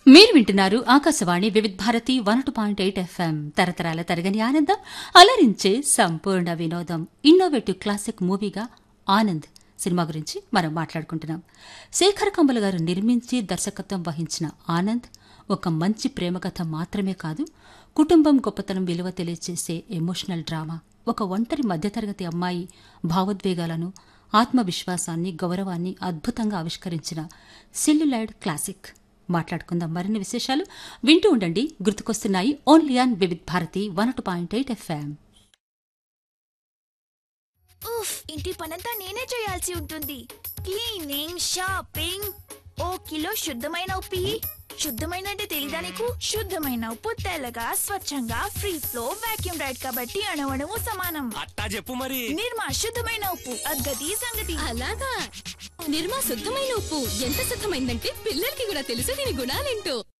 మీరు వింటున్నారు Akashvani Vividh Bharati one two point eight FM తరతరాల తరగని ఆనందం అలరించే సంపూర్ణ వినోదం ఇన్నోవేటివ్ క్లాసిక్ మూవీగా ఆనంద్ సినిమా గురించి మనం మాట్లాడుకుంటున్నాం శేఖర్ కంబల్ గారు నిర్మించి దర్శకత్వం వహించిన ఆనంద్ ఒక మంచి ప్రేమ కథ మాత్రమే కాదు కుటుంబం గొప్పతనం విలువ తెలియజేసే ఎమోషనల్ డ్రామా ఒక ఒంటరి మధ్యతరగతి అమ్మాయి భావోద్వేగాలను ఆత్మవిశ్వాసాన్ని గౌరవాన్ని అద్భుతంగా ఆవిష్కరించిన సెల్యులాయిడ్ క్లాసిక్ మాట్లాడుకుందాం మరిన్ని విశేషాలు వింటూ ఉండండి గుర్తుకొస్తున్నాయి only on Vividh Bharati one two point eight FM ఉఫ్ ఇంటి పనంతా నేనే చేయాల్సి ఉంటుంది క్లీనింగ్ షాపింగ్ ఓ కిలో శుద్ధమైన ఉప్పు ఇయ్యి. శుద్ధమైన అంటే తెలీదా నీకు శుద్ధమైన ఉప్పు తెల్లగా స్వచ్ఛంగా ఫ్రీ ఫ్లో వాక్యూమ్ రైడ్ కాబట్టి అణవణము సమానం అట్టా చెప్పు మరి నిర్మా శుద్ధమైన ఉప్పు అగ్గది సంగతి అలాగా నిర్మా శుద్ధమైన ఉప్పు ఎంత శుద్ధమైందంటే పిల్లలకి కూడా తెలుసు దీని గుణాలేంటో